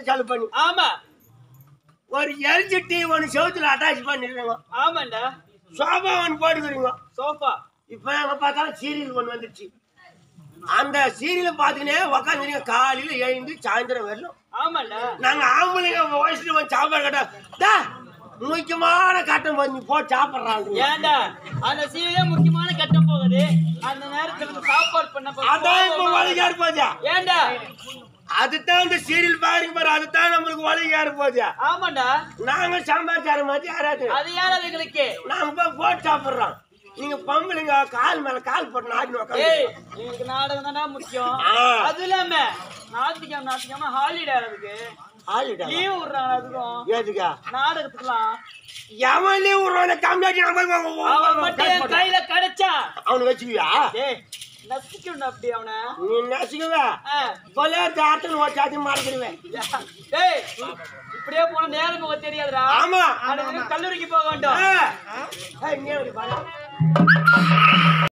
ரூபாய் செலவு பண்ணி ஆமா ஒரு எல்ஜி டிவி ஒன்று செவுத்துல அட்டாச் பண்ணிருக்கோங்க ஆமாண்டா சோபா ஒன்று போட்டுக்கிறீங்க சோஃபா இப்போ எங்க பார்த்தாலும் சீரியல் ஒன்று வந்துடுச்சு அந்த சீரியலை பார்த்துக்கினே உக்காந்துருங்க காலையில் எழுந்து சாயந்தரம் வரணும் ஆமாண்டா நாங்க ஆம்பளைங்க வயசுல வந்து சாப்பாடு கட்ட முக்கியமான கட்டம் வந்து போட்டு சாப்பிட்றாங்க ஏன்டா அந்த சீரியலே முக்கியமான கட்டம் போகுது அந்த நேரத்துல இருந்து சாப்பாடு பண்ண போய் அதான் இப்ப வலிக்கா இருப்போதா ஏன்டா அதுதான் இந்த சீரியல் பாருங்க பாரு அதுதான் நம்மளுக்கு வலிக்கா இருப்போதா ஆமாண்டா நாங்க சம்பாதிச்சார மாதிரி யாராவது அது யார் அதுங்களுக்கு நாங்க போய் போட்டு சாப்பிடுறோம் நீங்க பொம்பளைங்க கால் மேல கால் போட்டு நாடி ஏய் உட்காந்து எங்களுக்கு நாடகம் தானே முக்கியம் ஆ. அது இல்லாம ஞாயிற்றுக்கிழமை ஞாயிற்றுக்கிழமை ஹாலிடே அதுக்கு ஆளிடா லீவ் விடுறாங்க அதுக்கும் ஏதுக்கா நாடகத்துக்குலாம் எவன் லீவ் விடுறான கம்மியாச்சு அவன் மட்டும் என் கையில கிடைச்சா அவனை வச்சுக்குவியா டேய் நசுக்கணும் அப்படி அவனை நீ நசுக்குவ ஆ. கொலையா ஆட்கள் வச்சாத்தி மறந்துடுவேன் டேய் இப்படியே போன நேரம் போக தெரியாதுடா ஆமா அடுத்த கல்லூரிக்கு போக வேண்டும் ஆ. ஏய், நீ எப்படி பாரு